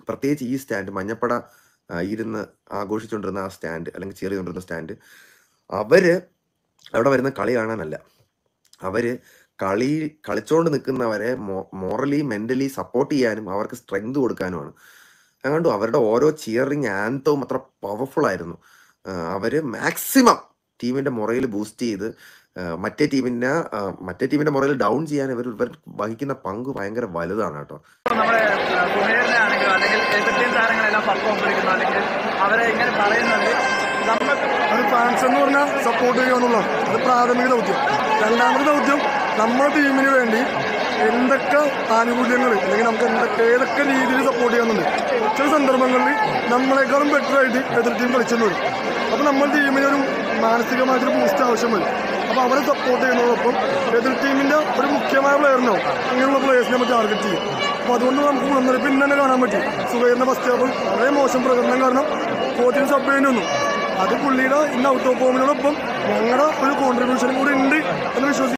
പ്രത്യേകിച്ച് ഈ സ്റ്റാൻഡ് മഞ്ഞപ്പട ആ, ഇരുന്ന് ആഘോഷിച്ചുകൊണ്ടിരുന്ന ആ സ്റ്റാൻഡ് അല്ലെങ്കിൽ cheer ചെയ്തുകൊണ്ടിരുന്ന സ്റ്റാൻഡ് അവര് അവിടെ വരുന്ന കളി കാണാനല്ല അവര് കളി കളിച്ചോണ്ട് നിൽക്കുന്നവരെ മോറലി മെന്റലി സപ്പോർട്ട് ചെയ്യാനും അവർക്ക് സ്ട്രെങ്ത് കൊടുക്കാനുമാണ് ഞാൻ കണ്ടു അവരുടെ ഓരോ ചിയറിങ് ആൻതവും അത്ര പവർഫുൾ ആയിരുന്നു ആ, അവര് മാക്സിമം ടീമിന്റെ മുറയിൽ ബൂസ്റ്റ് ചെയ്ത് ആ, മറ്റേ ടീമിനെ ആ, മറ്റേ ടീമിന്റെ മുറയിൽ ഡൗൺ ചെയ്യാൻ ഇവർ ഇവർ വഹിക്കുന്ന പങ്ക് ഭയങ്കര വലുതാണ് കേട്ടോ നമ്മുടെ സുഹേറിനെ ആണെങ്കിലും അല്ലെങ്കിൽ എതിർ ടീം താരങ്ങളെല്ലാം പെർഫോം കളിക്കുന്നു അല്ലെങ്കിൽ അവരെ ഇങ്ങനെ പറയുന്നുണ്ട് നമുക്ക് അത് ഫാൻസ് എന്ന് പറഞ്ഞാൽ സപ്പോർട്ട് ചെയ്യുക എന്നുള്ളതാണ് അത് പ്രാഥമിക ദൗത്യം രണ്ടാമത്തെ ദൗത്യം നമ്മുടെ ടീമിന് വേണ്ടി എന്തൊക്കെ ആനുകൂല്യങ്ങൾ അല്ലെങ്കിൽ നമുക്ക് എന്തൊക്കെ ഏതൊക്കെ രീതിയിൽ സപ്പോർട്ട് ചെയ്യാന്നുണ്ട് ചില സന്ദർഭങ്ങളിൽ നമ്മളെക്കാളും ബെറ്റർ ആയിട്ട് എതിർ ടീം കളിച്ചെന്ന് വരും അപ്പോൾ നമ്മൾ ടീമിന് ഒരു മാനസികമായിട്ടൊരു ബൂസ്റ്റ് ആവശ്യം വരും അപ്പോൾ അവരെ സപ്പോർട്ട് ചെയ്യുന്നതോടൊപ്പം എതിർ ടീമിന്റെ ഒരു മുഖ്യമായ പ്ലെയറിനോ അങ്ങനെയുള്ള പ്ലേയേഴ്സിനെ നമ്മൾ ടാർഗറ്റ് ചെയ്യും അപ്പോൾ അതുകൊണ്ട് നമുക്ക് ഗുണനിലപ്പ് ഇന്ന് തന്നെ കാണാൻ പറ്റി സുബൈറിന്റെ ഫസ്റ്റ് ഹാഫ് വളരെ മോശം പ്രകടനം കാരണം കോച്ചിന് സബ് ചെയ്യേണ്ടി വന്നു അത് പുള്ളിയുടെ ഇന്ന് ഔട്ട് ഓഫ് ഫോമിനോടൊപ്പം ഞങ്ങളുടെ ഒരു കോൺട്രിബ്യൂഷനും കൂടി ഉണ്ട് എന്ന് വിശ്വസിക്കുന്നു